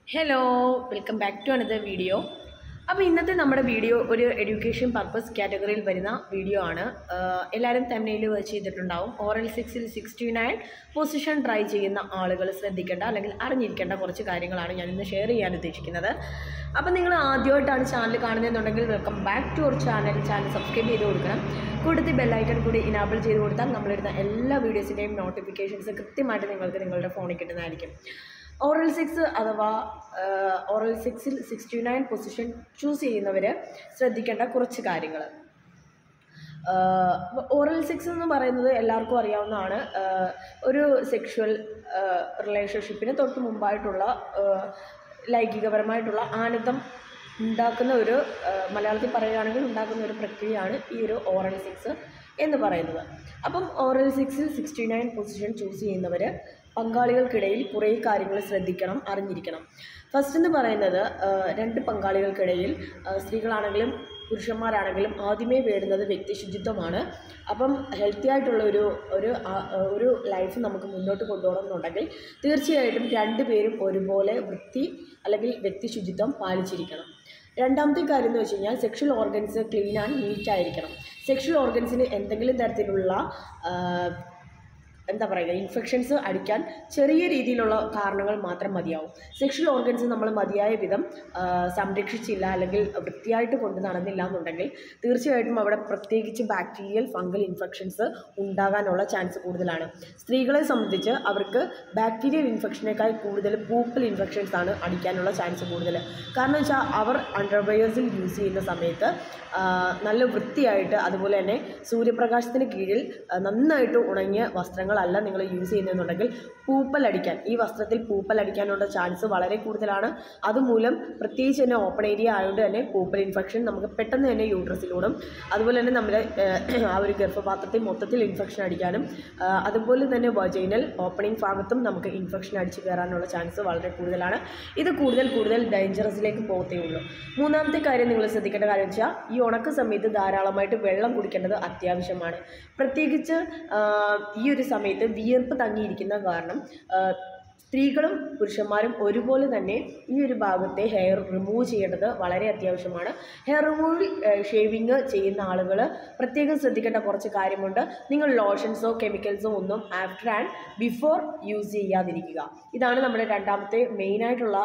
hello welcome back to another video അപ്പോൾ ഇന്നത്തെ നമ്മുടെ വീഡിയോ ഒരു എഡ്യൂക്കേഷൻ പർപ്പസ് കാറ്റഗറിയിൽ വരുന്ന വീഡിയോ ആണ് ആഹ് എല്ലാവരും തമ്മിൽ വെച്ച് ചെയ്തിട്ടുണ്ടാവും ഓറൽ സിക്സിൽ സിക്സ്റ്റി നയൻ പൊസിഷൻ ട്രൈ ചെയ്യുന്ന ആളുകൾ ശ്രദ്ധിക്കേണ്ട അല്ലെങ്കിൽ അറിഞ്ഞിരിക്കേണ്ട കുറച്ച് കാര്യങ്ങളാണ് ഞാൻ ഇന്ന് ഷെയർ ചെയ്യാൻ ഉദ്ദേശിക്കുന്നത് അപ്പോൾ നിങ്ങൾ ആദ്യമായിട്ടാണ് ചാനൽ കാണുന്നതെന്നുണ്ടെങ്കിൽ welcome back to our channel channel subscribe ചെയ്ത് കൊടുക്കണം കൂടുതൽ ബെല്ലൈക്കൺ കൂടി ഇനാബിൾ ചെയ്ത് കൊടുത്താൽ നമ്മളിടുന്ന എല്ലാ വീഡിയോസിൻ്റെയും നോട്ടിഫിക്കേഷൻസ് കൃത്യമായിട്ട് നിങ്ങൾക്ക് നിങ്ങളുടെ ഫോണിൽ കിട്ടുന്നതായിരിക്കും ഓറൽ സിക്സ് അഥവാ ഓറൽ സിക്സിൽ സിക്സ്റ്റി നയൻ പൊസിഷൻ ചൂസ് ചെയ്യുന്നവർ ശ്രദ്ധിക്കേണ്ട കുറച്ച് കാര്യങ്ങൾ ഓറൽ സെക്സ് എന്ന് പറയുന്നത് എല്ലാവർക്കും അറിയാവുന്നതാണ് ആഹ് ഒരു സെക്ഷുവൽ റിലേഷൻഷിപ്പിന് തൊട്ട് മുമ്പായിട്ടുള്ള ആഹ് ലൈംഗികപരമായിട്ടുള്ള ആനന്ദം ഉണ്ടാക്കുന്ന ഒരു ആഹ് മലയാളത്തിൽ പറയുകയാണെങ്കിൽ ഉണ്ടാക്കുന്ന ഒരു പ്രക്രിയയാണ് ഈ ഒരു ഓറൽ സെക്സ് എന്ന് പറയുന്നത് അപ്പം ഓറൽ സെക്സിൽ സിക്സ്റ്റി നയൻ പൊസിഷൻ ചൂസ് ചെയ്യുന്നവർ പങ്കാളികൾക്കിടയിൽ കുറേ കാര്യങ്ങൾ ശ്രദ്ധിക്കണം അറിഞ്ഞിരിക്കണം ഫസ്റ്റ് എന്ന് പറയുന്നത് ആഹ് രണ്ട് പങ്കാളികൾക്കിടയിൽ ആഹ് സ്ത്രീകളാണെങ്കിലും പുരുഷന്മാരാണെങ്കിലും ആദ്യമേ വേണ്ടുന്നത് വ്യക്തിശുചിത്വമാണ് അപ്പം ഹെൽത്തി ആയിട്ടുള്ള ഒരു ഒരു ആ- ഒരു ലൈഫ് നമുക്ക് മുന്നോട്ട് കൊണ്ടുപോകണം എന്നുണ്ടെങ്കിൽ തീർച്ചയായിട്ടും രണ്ടുപേരും ഒരുപോലെ വൃത്തി അല്ലെങ്കിൽ വ്യക്തിശുചിത്വം പാലിച്ചിരിക്കണം രണ്ടാമത്തെ കാര്യം എന്ന് വെച്ച് കഴിഞ്ഞാൽ sexual organs clean and neat ആയിരിക്കണം സെക്ഷൽ ഓർഗൻസിന് എന്തെങ്കിലും തരത്തിലുള്ള ആഹ്, എന്താ പറയുക ഇൻഫെക്ഷൻസ് അടിക്കാൻ ചെറിയ രീതിയിലുള്ള കാരണങ്ങൾ മാത്രം മതിയാവും സെക്ഷൽ ഓർഗൻസ് നമ്മൾ മതിയായ വിധം ആ, സംരക്ഷിച്ചില്ല അല്ലെങ്കിൽ വൃത്തിയായിട്ട് കൊണ്ട് നടന്നില്ല എന്നുണ്ടെങ്കിൽ തീർച്ചയായിട്ടും അവിടെ പ്രത്യേകിച്ച് ബാക്ടീരിയൽ ഫംഗൽ ഇൻഫെക്ഷൻസ് ഉണ്ടാകാനുള്ള ചാൻസ് കൂടുതലാണ് സ്ത്രീകളെ സംബന്ധിച്ച് അവർക്ക് ബാക്ടീരിയൽ ഇൻഫെക്ഷനേക്കാൾ കൂടുതൽ പൂപ്പൽ ഇൻഫെക്ഷൻസ് ആണ് അടിക്കാനുള്ള ചാൻസ് കൂടുതൽ കാരണം വെച്ചാൽ അവർ അണ്ടർവെയേഴ്സിൽ യൂസ് ചെയ്യുന്ന സമയത്ത് ആ, നല്ല വൃത്തിയായിട്ട് അതുപോലെ തന്നെ സൂര്യപ്രകാശത്തിന് കീഴിൽ ആ, നന്നായിട്ട് ഉണങ്ങിയ വസ്ത്രങ്ങളല്ല നിങ്ങൾ യൂസ് ചെയ്യുന്നതെന്നുണ്ടെങ്കിൽ പൂപ്പലടിക്കാൻ ഈ വസ്ത്രത്തിൽ പൂപ്പലടിക്കാനുള്ള ചാൻസ് വളരെ കൂടുതലാണ് അതുമൂലം പ്രത്യേകിച്ച് തന്നെ ഓപ്പൺ ഏരിയ ആയതുകൊണ്ട് തന്നെ പൂപ്പൽ ഇൻഫെക്ഷൻ നമുക്ക് പെട്ടെന്ന് തന്നെ യൂട്രസിലൂടും അതുപോലെ തന്നെ നമ്മുടെ ഏഹ്, ആ ഒരു ഗർഭപാത്രത്തിൽ മൊത്തത്തിൽ ഇൻഫെക്ഷൻ അടിക്കാനും ആ, അതുപോലെ തന്നെ വജൈനൽ ഓപ്പണിംഗ് ഭാഗത്തും നമുക്ക് ഇൻഫെക്ഷൻ അടിച്ച് കയറാനുള്ള ചാൻസ് വളരെ കൂടുതലാണ് ഇത് കൂടുതൽ കൂടുതൽ ഡേഞ്ചറസിലേക്ക് പോകത്തേ ഉള്ളൂ മൂന്നാമത്തെ കാര്യം നിങ്ങൾ ശ്രദ്ധിക്കേണ്ട കാര്യം വെച്ചാൽ ഈ ഉണക്ക സമയത്ത് ധാരാളമായിട്ട് വെള്ളം കുടിക്കേണ്ടത് അത്യാവശ്യമാണ് പ്രത്യേകിച്ച് ആ, ഈ ഒരു സമയത്ത് വിയർപ്പ് തങ്ങിയിരിക്കുന്ന കാരണം ആ, സ്ത്രീകളും പുരുഷന്മാരും ഒരുപോലെ തന്നെ ഈ ഒരു ഭാഗത്തെ ഹെയർ റിമൂവ് ചെയ്യേണ്ടത് വളരെ അത്യാവശ്യമാണ് ഹെയർ റിമൂവൽ ഷേവിങ് ചെയ്യുന്ന ആളുകൾ പ്രത്യേകം ശ്രദ്ധിക്കേണ്ട കുറച്ച് കാര്യമുണ്ട് നിങ്ങൾ ലോഷൻസോ കെമിക്കൽസോ ഒന്നും ആഫ്റ്റർ ആൻഡ് ബിഫോർ യൂസ് ചെയ്യാതിരിക്കുക ഇതാണ് നമ്മുടെ രണ്ടാമത്തെ മെയിനായിട്ടുള്ള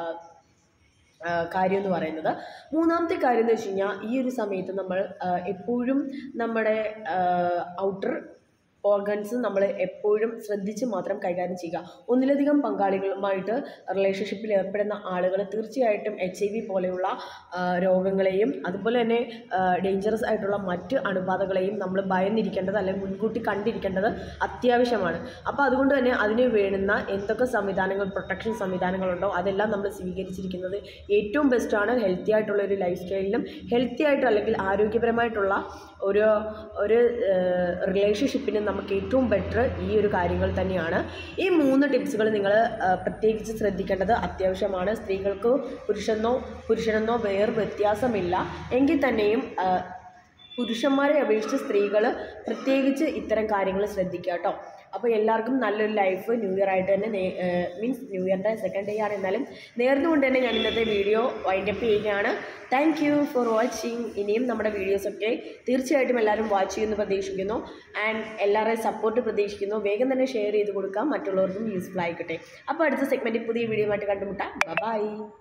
കാര്യം എന്ന് പറയുന്നത് മൂന്നാമത്തെ കാര്യം എന്ന് വെച്ച് കഴിഞ്ഞാൽ ഈ ഒരു സമയത്ത് നമ്മൾ ആ, എപ്പോഴും നമ്മുടെ ഔട്ടർ ഓർഗൻസ് നമ്മൾ എപ്പോഴും ശ്രദ്ധിച്ച് മാത്രം കൈകാര്യം ചെയ്യുക ഒന്നിലധികം പങ്കാളികളുമായിട്ട് റിലേഷൻഷിപ്പിൽ ഏർപ്പെടുന്ന ആളുകൾ തീർച്ചയായിട്ടും എച്ച് ഐ വി പോലെയുള്ള ആ, രോഗങ്ങളെയും അതുപോലെ തന്നെ ഡേഞ്ചറസ് ആയിട്ടുള്ള മറ്റ് അണുബാധകളെയും നമ്മൾ ഭയന്നിരിക്കേണ്ടത് അല്ലെങ്കിൽ മുൻകൂട്ടി കണ്ടിരിക്കേണ്ടത് അത്യാവശ്യമാണ് അപ്പോൾ അതുകൊണ്ട് തന്നെ അതിന് വേണ്ടുന്ന എന്തൊക്കെ സംവിധാനങ്ങൾ പ്രൊട്ടക്ഷൻ സംവിധാനങ്ങളുണ്ടോ അതെല്ലാം നമ്മൾ സ്വീകരിച്ചിരിക്കുന്നത് ഏറ്റവും ബെസ്റ്റാണ് ഹെൽത്തി ആയിട്ടുള്ള ഒരു ലൈഫ് സ്റ്റൈലിനും ഹെൽത്തി ആയിട്ട് അല്ലെങ്കിൽ ആരോഗ്യപരമായിട്ടുള്ള ഒരു ഒരു റിലേഷൻഷിപ്പിനും നമുക്ക് ഏറ്റവും ബെറ്റർ ഈ ഒരു കാര്യങ്ങൾ തന്നെയാണ് ഈ മൂന്ന് ടിപ്സുകൾ നിങ്ങൾ പ്രത്യേകിച്ച് ശ്രദ്ധിക്കേണ്ടത് അത്യാവശ്യമാണ് സ്ത്രീകൾക്ക് പുരുഷനോ പുരുഷനെന്നോ വേറെ വ്യത്യാസമില്ല എങ്കിൽ തന്നെയും ആ, പുരുഷന്മാരെ അപേക്ഷിച്ച് സ്ത്രീകൾ പ്രത്യേകിച്ച് ഇത്തരം കാര്യങ്ങൾ ശ്രദ്ധിക്കുക കേട്ടോ അപ്പോൾ എല്ലാവർക്കും നല്ലൊരു ലൈഫ് ന്യൂ ഇയർ ആയിട്ട് തന്നെ മീൻസ് ന്യൂ ഇയറിൻ്റെ സെക്കൻഡ് ഡേ ആണ് എന്നാലും നേർന്നുകൊണ്ട് തന്നെ ഞാൻ ഇന്നത്തെ വീഡിയോ വൈൻഡപ്പ് ചെയ്യുകയാണ് താങ്ക് യു ഫോർ വാച്ചിങ് ഇനിയും നമ്മുടെ വീഡിയോസൊക്കെ തീർച്ചയായിട്ടും എല്ലാവരും വാച്ച് ചെയ്യുമെന്ന് പ്രതീക്ഷിക്കുന്നു ആൻഡ് എല്ലാവരുടെയും സപ്പോർട്ട് പ്രതീക്ഷിക്കുന്നു വേഗം തന്നെ ഷെയർ ചെയ്ത് കൊടുക്കാം മറ്റുള്ളവർക്കും യൂസ്ഫുൾ ആയിക്കോട്ടെ അപ്പോൾ അടുത്ത സെഗ്മെൻറ്റിൽ പുതിയ വീഡിയോ ആയിട്ട് കണ്ടുമുട്ടാം ബൈ